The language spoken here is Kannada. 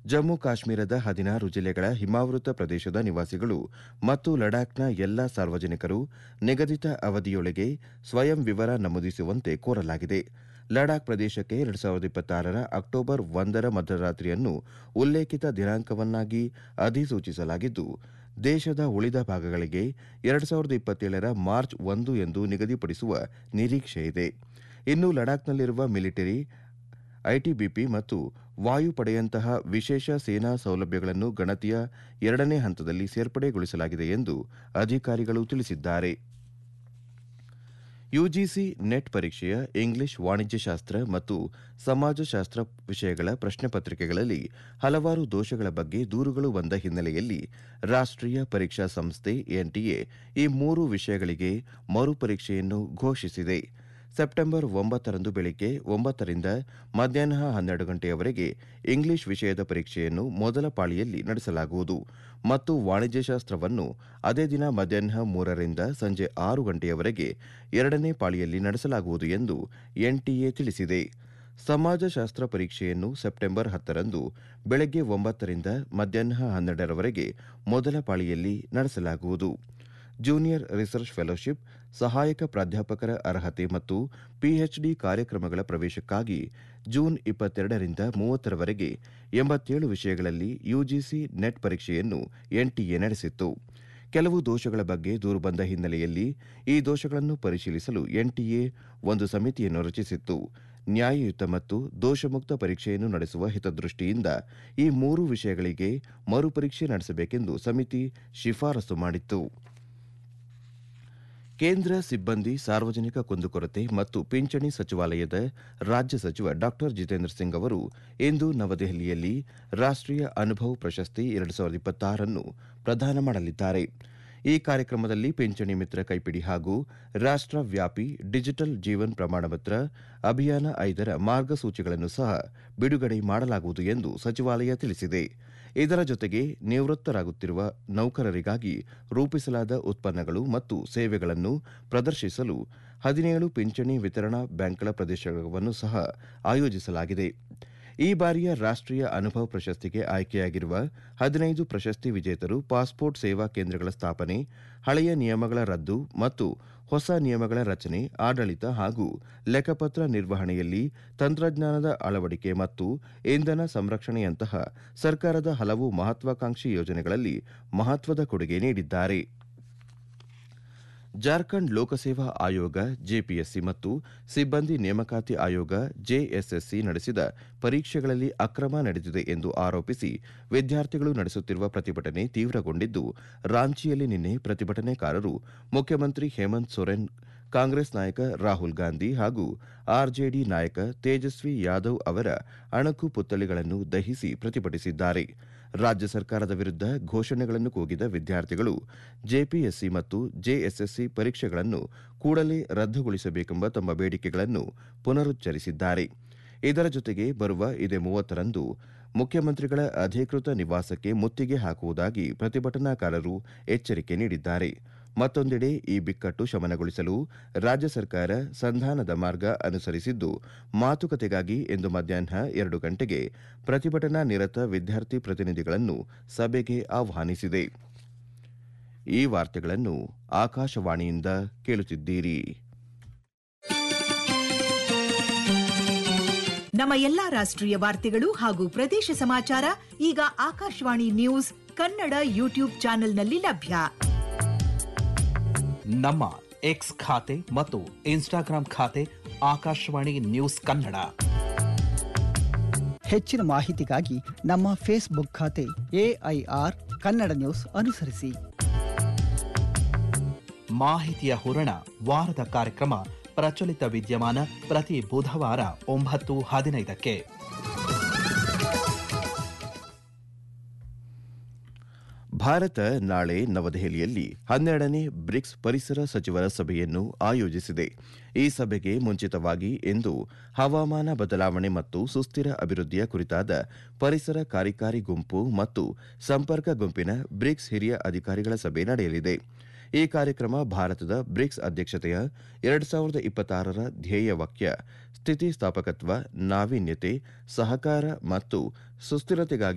ಜಮ್ಮು ಕಾಶ್ಮೀರದ ಹದಿನಾರು ಜಿಲ್ಲೆಗಳ ಹಿಮಾವೃತ ಪ್ರದೇಶದ ನಿವಾಸಿಗಳು ಮತ್ತು ಲಡಾಖ್ನ ಎಲ್ಲಾ ಸಾರ್ವಜನಿಕರು ನಿಗದಿತ ಅವಧಿಯೊಳಗೆ ಸ್ವಯಂ ವಿವರ ನಮೂದಿಸುವಂತೆ ಕೋರಲಾಗಿದೆ ಲಡಾಖ್ ಪ್ರದೇಶಕ್ಕೆ ಎರಡು ಸಾವಿರದ ಇಪ್ಪತ್ತಾರರ ಅಕ್ಟೋಬರ್ ಒಂದರ ಮಧ್ಯರಾತ್ರಿಯನ್ನು ಉಲ್ಲೇಖಿತ ದಿನಾಂಕವನ್ನಾಗಿ ಅಧಿಸೂಚಿಸಲಾಗಿದ್ದು ದೇಶದ ಉಳಿದ ಭಾಗಗಳಿಗೆ ಎರಡು ಸಾವಿರದ ಇಪ್ಪತ್ತೇಳರ ಮಾರ್ಚ್ ಒಂದು ಎಂದು ನಿಗದಿಪಡಿಸುವ ನಿರೀಕ್ಷೆಯಿದೆ ಇನ್ನು ಲಡಾಖ್ನಲ್ಲಿರುವ ಮಿಲಿಟರಿ ಐಟಿಬಿಪಿ ಮತ್ತು ವಾಯುಪಡೆಯಂತಹ ವಿಶೇಷ ಸೇನಾ ಸೌಲಭ್ಯಗಳನ್ನು ಗಣತಿಯ ಎರಡನೇ ಹಂತದಲ್ಲಿ ಸೇರ್ಪಡೆಗೊಳಿಸಲಾಗಿದೆ ಎಂದು ಅಧಿಕಾರಿಗಳು ತಿಳಿಸಿದ್ದಾರೆ ಯುಜಿಸಿ ನೆಟ್ ಪರೀಕ್ಷೆಯ ಇಂಗ್ಲಿಷ್ ವಾಣಿಜ್ಯಶಾಸ್ತ್ರ ಮತ್ತು ಸಮಾಜಶಾಸ್ತ್ರ ವಿಷಯಗಳ ಪ್ರಶ್ನೆ ಪತ್ರಿಕೆಗಳಲ್ಲಿ ಹಲವಾರು ದೋಷಗಳ ಬಗ್ಗೆ ದೂರುಗಳು ಬಂದ ಹಿನ್ನೆಲೆಯಲ್ಲಿ ರಾಷ್ಟ್ರೀಯ ಪರೀಕ್ಷಾ ಸಂಸ್ಥೆ ಎನ್ಟಿಎ ಈ ಮೂರು ವಿಷಯಗಳಿಗೆ ಮರುಪರೀಕ್ಷೆಯನ್ನು ಘೋಷಿಸಿದೆ ಸೆಪ್ಟೆಂಬರ್ ಒಂಬತ್ತರಂದು ಬೆಳಿಗ್ಗೆ ಒಂಬತ್ತರಿಂದ ಮಧ್ಯಾಹ್ನ ಹನ್ನೆರಡು ಗಂಟೆಯವರೆಗೆ ಇಂಗ್ಲಿಷ್ ವಿಷಯದ ಪರೀಕ್ಷೆಯನ್ನು ಮೊದಲ ಪಾಳಿಯಲ್ಲಿ ನಡೆಸಲಾಗುವುದು ಮತ್ತು ವಾಣಿಜ್ಯಶಾಸ್ತ್ರವನ್ನು ಅದೇ ದಿನ ಮಧ್ಯಾಹ್ನ ಮೂರರಿಂದ ಸಂಜೆ ಆರು ಗಂಟೆಯವರೆಗೆ ಎರಡನೇ ಪಾಳಿಯಲ್ಲಿ ನಡೆಸಲಾಗುವುದು ಎಂದು ಎನ್ಟಿಎ ತಿಳಿಸಿದೆ ಸಮಾಜಶಾಸ್ತ್ರ ಪರೀಕ್ಷೆಯನ್ನು ಸೆಪ್ಟೆಂಬರ್ ಹತ್ತರಂದು ಬೆಳಗ್ಗೆ ಒಂಬತ್ತರಿಂದ ಮಧ್ಯಾಹ್ನ ಹನ್ನೆರಡರವರೆಗೆ ಮೊದಲ ಪಾಳಿಯಲ್ಲಿ ನಡೆಸಲಾಗುವುದು ಜೂನಿಯರ್ ರಿಸರ್ಚ್ ಫೆಲೋಶಿಪ್ ಸಹಾಯಕ ಪ್ರಾಧ್ಯಾಪಕರ ಅರ್ಹತೆ ಮತ್ತು ಪಿಎಚ್ಡಿ ಕಾರ್ಯಕ್ರಮಗಳ ಪ್ರವೇಶಕ್ಕಾಗಿ ಜೂನ್ ಇಪ್ಪತ್ತೆರಡರಿಂದ ಮೂವತ್ತರವರೆಗೆ ಎಂಬತ್ತೇಳು ವಿಷಯಗಳಲ್ಲಿ ಯುಜಿಸಿ ನೆಟ್ ಪರೀಕ್ಷೆಯನ್ನು ಎನ್ಟಿಎ ನಡೆಸಿತ್ತು ಕೆಲವು ದೋಷಗಳ ಬಗ್ಗೆ ದೂರು ಬಂದ ಹಿನ್ನೆಲೆಯಲ್ಲಿ ಈ ದೋಷಗಳನ್ನು ಪರಿಶೀಲಿಸಲು ಎನ್ಟಿಎ ಒಂದು ಸಮಿತಿಯನ್ನು ರಚಿಸಿತ್ತು ನ್ಯಾಯಯುತ ಮತ್ತು ದೋಷಮುಕ್ತ ಪರೀಕ್ಷೆಯನ್ನು ನಡೆಸುವ ಹಿತದೃಷ್ಟಿಯಿಂದ ಈ ಮೂರು ವಿಷಯಗಳಿಗೆ ಮರುಪರೀಕ್ಷೆ ನಡೆಸಬೇಕೆಂದು ಸಮಿತಿ ಶಿಫಾರಸು ಮಾಡಿತ್ತು ಕೇಂದ್ರ ಸಿಬ್ಬಂದಿ ಸಾರ್ವಜನಿಕ ಕುಂದುಕೊರತೆ ಮತ್ತು ಪಿಂಚಣಿ ಸಚಿವಾಲಯದ ರಾಜ್ಯ ಸಚಿವ ಡಾ ಜಿತೇಂದ್ರ ಸಿಂಗ್ ಅವರು ಇಂದು ನವದೆಹಲಿಯಲ್ಲಿ ರಾಷ್ಟ್ರೀಯ ಅನುಭವ್ ಪ್ರಶಸ್ತಿ ಎರಡು ಸಾವಿರದ ಇಪ್ಪತ್ತಾರನ್ನು ಪ್ರದಾನ ಮಾಡಲಿದ್ದಾರೆ ಈ ಕಾರ್ಯಕ್ರಮದಲ್ಲಿ ಪಿಂಚಣಿ ಮಿತ್ರ ಕೈಪಿಡಿ ಹಾಗೂ ರಾಷ್ಟ್ರವ್ಯಾಪಿ ಡಿಜಿಟಲ್ ಜೀವನ್ ಪ್ರಮಾಣಪತ್ರ ಅಭಿಯಾನ ಐದರ ಮಾರ್ಗಸೂಚಿಗಳನ್ನು ಸಹ ಬಿಡುಗಡೆ ಮಾಡಲಾಗುವುದು ಎಂದು ಸಚಿವಾಲಯ ತಿಳಿಸಿದೆ ಇದರ ಜೊತೆಗೆ ನಿವೃತ್ತರಾಗುತ್ತಿರುವ ನೌಕರರಿಗಾಗಿ ರೂಪಿಸಲಾದ ಉತ್ಪನ್ನಗಳು ಮತ್ತು ಸೇವೆಗಳನ್ನು ಪ್ರದರ್ಶಿಸಲು ಹದಿನೇಳು ಪಿಂಚಣಿ ವಿತರಣಾ ಬ್ಯಾಂಕ್ಗಳ ಪ್ರದೇಶವನ್ನು ಸಹ ಆಯೋಜಿಸಲಾಗಿದೆ ಈ ಬಾರಿಯ ರಾಷ್ಟ್ರೀಯ ಅನುಭವ ಪ್ರಶಸ್ತಿಗೆ ಆಯ್ಕೆಯಾಗಿರುವ ಹದಿನೈದು ಪ್ರಶಸ್ತಿ ವಿಜೇತರು ಪಾಸ್ಪೋರ್ಟ್ ಸೇವಾ ಕೇಂದ್ರಗಳ ಸ್ಥಾಪನೆ ಹಳೆಯ ನಿಯಮಗಳ ರದ್ದು ಮತ್ತು ಹೊಸ ನಿಯಮಗಳ ರಚನೆ ಆಡಳಿತ ಹಾಗೂ ಲೆಕ್ಕಪತ್ರ ನಿರ್ವಹಣೆಯಲ್ಲಿ ತಂತ್ರಜ್ಞಾನದ ಅಳವಡಿಕೆ ಮತ್ತು ಇಂಧನ ಸಂರಕ್ಷಣೆಯಂತಹ ಸರ್ಕಾರದ ಹಲವು ಮಹತ್ವಾಕಾಂಕ್ಷಿ ಯೋಜನೆಗಳಲ್ಲಿ ಮಹತ್ವದ ಕೊಡುಗೆ ನೀಡಿದ್ದಾರೆ ಜಾರ್ಖಂಡ್ ಲೋಕಸೇವಾ ಆಯೋಗ ಜೆಪಿಎಸ್ಸಿ ಮತ್ತು ಸಿಬ್ಬಂದಿ ನೇಮಕಾತಿ ಆಯೋಗ ಜೆಎಸ್ಎಸ್ಸಿ ನಡೆಸಿದ ಪರೀಕ್ಷೆಗಳಲ್ಲಿ ಅಕ್ರಮ ನಡೆದಿದೆ ಎಂದು ಆರೋಪಿಸಿ ವಿದ್ಯಾರ್ಥಿಗಳು ನಡೆಸುತ್ತಿರುವ ಪ್ರತಿಭಟನೆ ತೀವ್ರಗೊಂಡಿದ್ದು ರಾಂಚಿಯಲ್ಲಿ ನಿನ್ನೆ ಪ್ರತಿಭಟನೆಕಾರರು ಮುಖ್ಯಮಂತ್ರಿ ಹೇಮಂತ್ ಸೊರೆನ್ ಕಾಂಗ್ರೆಸ್ ನಾಯಕ ರಾಹುಲ್ ಗಾಂಧಿ ಹಾಗೂ ಆರ್ಜೆಡಿ ನಾಯಕ ತೇಜಸ್ವಿ ಯಾದವ್ ಅವರ ಅಣಕು ಪುತ್ಥಳಿಗಳನ್ನು ದಹಿಸಿ ಪ್ರತಿಭಟಿಸಿದ್ದಾರೆ ರಾಜ್ಯ ಸರ್ಕಾರದ ವಿರುದ್ಧ ಘೋಷಣೆಗಳನ್ನು ಕೂಗಿದ ವಿದ್ಯಾರ್ಥಿಗಳು ಜೆಪಿಎಸ್ಸಿ ಮತ್ತು ಜೆಎಸ್ಎಸ್ಸಿ ಪರೀಕ್ಷೆಗಳನ್ನು ಕೂಡಲೇ ರದ್ದುಗೊಳಿಸಬೇಕೆಂಬ ತಮ್ಮ ಬೇಡಿಕೆಗಳನ್ನು ಪುನರುಚ್ಚರಿಸಿದ್ದಾರೆ ಇದರ ಜೊತೆಗೆ ಬರುವ ಇದೇ ಮೂವತ್ತರಂದು ಮುಖ್ಯಮಂತ್ರಿಗಳ ಅಧಿಕೃತ ನಿವಾಸಕ್ಕೆ ಮುತ್ತಿಗೆ ಹಾಕುವುದಾಗಿ ಪ್ರತಿಭಟನಾಕಾರರು ಎಚ್ಚರಿಕೆ ನೀಡಿದ್ದಾರೆ ಮತ್ತೊಂದೆಡೆ ಈ ಬಿಕ್ಕಟ್ಟು ಶಮನಗೊಳಿಸಲು ರಾಜ್ಯ ಸರ್ಕಾರ ಸಂಧಾನದ ಮಾರ್ಗ ಅನುಸರಿಸಿದ್ದು ಮಾತುಕತೆಗಾಗಿ ಇಂದು ಮಧ್ಯಾಹ್ನ ಎರಡು ಗಂಟೆಗೆ ಪ್ರತಿಭಟನಾ ನಿರತ ವಿದ್ಯಾರ್ಥಿ ಪ್ರತಿನಿಧಿಗಳನ್ನು ಸಭೆಗೆ ಆಹ್ವಾನಿಸಿದೆ ಈ ವಾರ್ತೆಗಳನ್ನು ಆಕಾಶವಾಣಿಯಿಂದ ಕೇಳುತ್ತಿದ್ದೀರಿ ನಮ್ಮ ಎಲ್ಲಾ ರಾಷ್ಟ್ರೀಯ ವಾರ್ತೆಗಳು ಹಾಗೂ ಪ್ರದೇಶ ಸಮಾಚಾರ ಈಗ ಆಕಾಶವಾಣಿ ನ್ಯೂಸ್ ಕನ್ನಡ ಯೂಟ್ಯೂಬ್ ಚಾನೆಲ್ನಲ್ಲಿ ಲಭ್ಯ ನಮ್ಮ ಎಕ್ಸ್ ಖಾತೆ ಮತ್ತು ಇನ್ಸ್ಟಾಗ್ರಾಂ ಖಾತೆ ಆಕಾಶವಾಣಿ ನ್ಯೂಸ್ ಕನ್ನಡ ಹೆಚ್ಚಿನ ಮಾಹಿತಿಗಾಗಿ ನಮ್ಮ ಫೇಸ್ಬುಕ್ ಖಾತೆ ಎಐಆರ್ ಕನ್ನಡ ನ್ಯೂಸ್ ಅನುಸರಿಸಿ ಮಾಹಿತಿಯ ಹೂರಣ ವಾರದ ಕಾರ್ಯಕ್ರಮ ಪ್ರಚಲಿತ ವಿದ್ಯಮಾನ ಪ್ರತಿ ಬುಧವಾರ ಒಂಬತ್ತು ಹದಿನೈದಕ್ಕೆ ಭಾರತ ನಾಳೆ ನವದೆಹಲಿಯಲ್ಲಿ ಹನ್ನೆರಡನೇ ಬ್ರಿಕ್ಸ್ ಪರಿಸರ ಸಚಿವರ ಸಭೆಯನ್ನು ಆಯೋಜಿಸಿದೆ ಈ ಸಭೆಗೆ ಮುಂಚಿತವಾಗಿ ಇಂದು ಹವಾಮಾನ ಬದಲಾವಣೆ ಮತ್ತು ಸುಸ್ಥಿರ ಅಭಿವೃದ್ಧಿಯ ಕುರಿತಾದ ಪರಿಸರ ಕಾರ್ಯಕಾರಿ ಗುಂಪು ಮತ್ತು ಸಂಪರ್ಕ ಗುಂಪಿನ ಬ್ರಿಕ್ಸ್ ಹಿರಿಯ ಅಧಿಕಾರಿಗಳ ಸಭೆ ನಡೆಯಲಿದೆ ಈ ಕಾರ್ಯಕ್ರಮ ಭಾರತದ ಬ್ರಿಕ್ಸ್ ಅಧ್ಯಕ್ಷತೆಯ ಎರಡು ಸಾವಿರದ ಇಪ್ಪತ್ತಾರರ ಧ್ಯೇಯ ವಾಕ್ಯ ಸ್ಥಿತಿಸ್ಥಾಪಕತ್ವ ನಾವೀನ್ಯತೆ ಸಹಕಾರ ಮತ್ತು ಸುಸ್ಥಿರತೆಗಾಗಿ